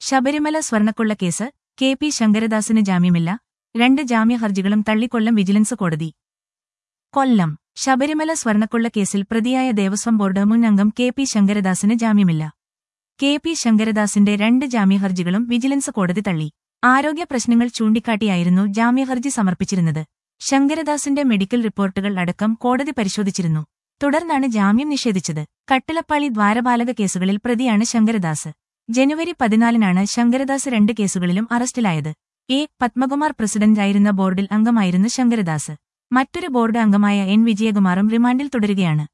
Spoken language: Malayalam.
ശബരിമല സ്വർണക്കൊള്ള കേസ് കെ പി ശങ്കരദാസിന് ജാമ്യമില്ല രണ്ട് ജാമ്യ ഹർജികളും തള്ളിക്കൊല്ലം വിജിലൻസ് കോടതി കൊല്ലം ശബരിമല സ്വർണക്കൊള്ള കേസിൽ പ്രതിയായ ദേവസ്വം ബോർഡ് മുൻ അംഗം കെ പി ശങ്കരദാസിന് ജാമ്യമില്ല കെ പി ശങ്കരദാസിന്റെ രണ്ട് ജാമ്യഹർജികളും വിജിലൻസ് കോടതി തള്ളി ആരോഗ്യ പ്രശ്നങ്ങൾ ചൂണ്ടിക്കാട്ടിയായിരുന്നു ജാമ്യഹർജി സമർപ്പിച്ചിരുന്നത് ശങ്കരദാസിന്റെ മെഡിക്കൽ റിപ്പോർട്ടുകൾ അടക്കം കോടതി പരിശോധിച്ചിരുന്നു തുടർന്നാണ് ജാമ്യം നിഷേധിച്ചത് കട്ടിളപ്പാളി ദ്വാരപാലക കേസുകളിൽ പ്രതിയാണ് ശങ്കരദാസ് ജനുവരി പതിനാലിനാണ് ശങ്കരദാസ് രണ്ട് കേസുകളിലും അറസ്റ്റിലായത് എ പത്മകുമാർ പ്രസിഡന്റായിരുന്ന ബോർഡിൽ അംഗമായിരുന്നു ശങ്കരദാസ് മറ്റൊരു ബോർഡ് അംഗമായ എൻ വിജയകുമാറും റിമാൻഡിൽ തുടരുകയാണ്